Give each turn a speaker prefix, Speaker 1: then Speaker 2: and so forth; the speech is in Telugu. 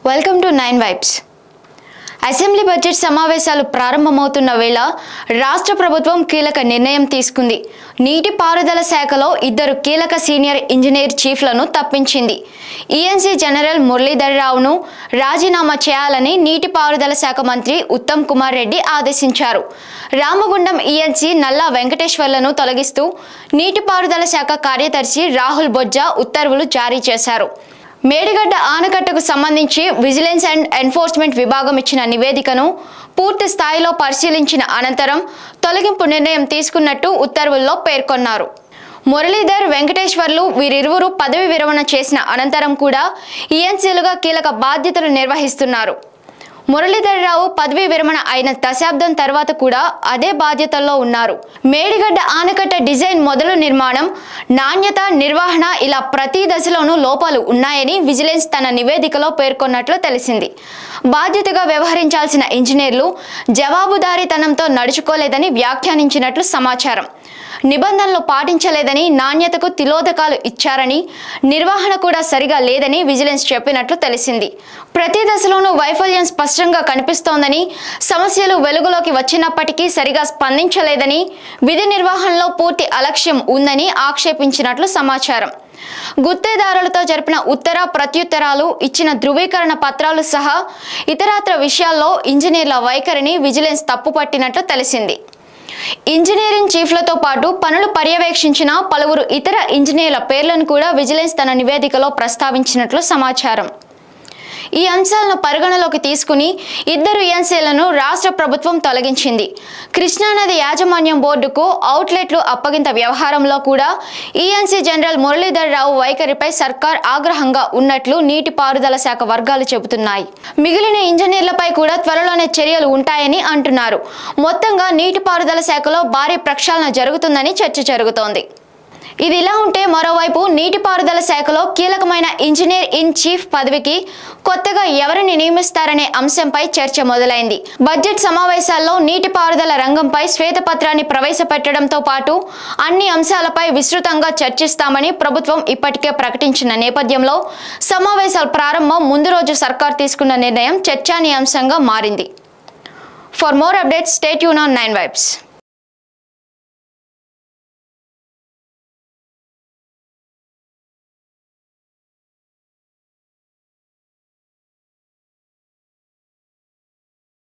Speaker 1: welcome to Nine Vibes assembly budget సమావేశాలు ప్రారంభమవుతున్న వేళ రాష్ట్ర ప్రభుత్వం కీలక నిర్ణయం తీసుకుంది నీటిపారుదల శాఖలో ఇద్దరు కీలక సీనియర్ ఇంజనీర్ చీఫ్లను తప్పించింది ఈఎన్సీ జనరల్ మురళీధర్ రావును రాజీనామా చేయాలని నీటిపారుదల శాఖ మంత్రి ఉత్తమ్ కుమార్ రెడ్డి ఆదేశించారు రామగుండం ఈఎన్సీ నల్లా వెంకటేశ్వర్లను తొలగిస్తూ నీటిపారుదల శాఖ కార్యదర్శి రాహుల్ బొజ్జా ఉత్తర్వులు జారీ చేశారు మేడిగడ్డ ఆనకట్టకు సంబంధించి విజిలెన్స్ అండ్ ఎన్ఫోర్స్మెంట్ విభాగం ఇచ్చిన నివేదికను పూర్తి స్థాయిలో పరిశీలించిన అనంతరం తొలగింపు నిర్ణయం తీసుకున్నట్టు ఉత్తర్వుల్లో పేర్కొన్నారు మురళీధర్ వెంకటేశ్వర్లు వీరిరువురు పదవి విరమణ చేసిన అనంతరం కూడా ఈఎన్సీలుగా కీలక బాధ్యతలు నిర్వహిస్తున్నారు మురళీధర్ రావు పదవీ విరమణ అయిన దశాబ్దం తర్వాత కూడా అదే బాధ్యతల్లో ఉన్నారు మేడిగడ్డ ఆనకట్ట డిజైన్ మొదలు నిర్మాణం నాణ్యత నిర్వహణ ఇలా ప్రతి దశలోనూ లోపాలు ఉన్నాయని విజిలెన్స్ తన నివేదికలో పేర్కొన్నట్లు తెలిసింది బాధ్యతగా వ్యవహరించాల్సిన ఇంజనీర్లు జవాబుదారీతనంతో నడుచుకోలేదని వ్యాఖ్యానించినట్లు సమాచారం నిబంధనలు పాటించలేదని నాణ్యతకు తిలోదకాలు ఇచ్చారని నిర్వహణ కూడా సరిగా లేదని విజిలెన్స్ చెప్పినట్లు తెలిసింది ప్రతి దశలోనూ వైఫల్యం స్పష్టంగా కనిపిస్తోందని సమస్యలు వెలుగులోకి వచ్చినప్పటికీ సరిగా స్పందించలేదని విధి నిర్వహణలో పూర్తి అలక్ష్యం ఉందని ఆక్షేపించినట్లు సమాచారం గుత్తేదారులతో జరిపిన ఉత్తర ప్రత్యుత్తరాలు ఇచ్చిన ధృవీకరణ పత్రాలు సహా ఇతరత్ర విషయాల్లో ఇంజనీర్ల వైఖరిని విజిలెన్స్ తప్పుపట్టినట్లు తెలిసింది ఇంజనీరింగ్ చీఫ్లతో పాటు పనులు పర్యవేక్షించిన పలువురు ఇతర ఇంజనీర్ల పేర్లను కూడా విజిలెన్స్ తన నివేదికలో ప్రస్తావించినట్లు సమాచారం ఈ అంశాలను పరిగణలోకి తీసుకుని ఇద్దరు ఎన్సీలను రాష్ట్ర ప్రభుత్వం తొలగించింది కృష్ణానది యాజమాన్యం బోర్డుకు అవుట్లెట్లు అప్పగింత వ్యవహారంలో కూడా ఈఎన్సీ జనరల్ మురళీధర్ రావు వైఖరిపై సర్కార్ ఆగ్రహంగా ఉన్నట్లు నీటిపారుదల శాఖ వర్గాలు చెబుతున్నాయి మిగిలిన ఇంజనీర్లపై కూడా త్వరలోనే చర్యలు ఉంటాయని అంటున్నారు మొత్తంగా నీటిపారుదల శాఖలో భారీ ప్రక్షాళన జరుగుతుందని చర్చ జరుగుతోంది ఇది ఇలా ఉంటే మరోవైపు నీటిపారుదల శాఖలో కీలకమైన ఇంజనీర్ ఇన్ చీఫ్ పదవికి కొత్తగా ఎవరిని నియమిస్తారనే అంశంపై చర్చ మొదలైంది బడ్జెట్ సమావేశాల్లో నీటిపారుదల రంగంపై శ్వేతపత్రాన్ని ప్రవేశపెట్టడంతో పాటు అన్ని అంశాలపై విస్తృతంగా చర్చిస్తామని ప్రభుత్వం ఇప్పటికే ప్రకటించిన నేపథ్యంలో సమావేశాల ప్రారంభం ముందు రోజు సర్కార్ తీసుకున్న నిర్ణయం చర్చానీయాంశంగా మారింది ఫర్ మోర్ అప్డేట్స్ స్టేట్ యూన్ ఆన్ నైన్ వైబ్స్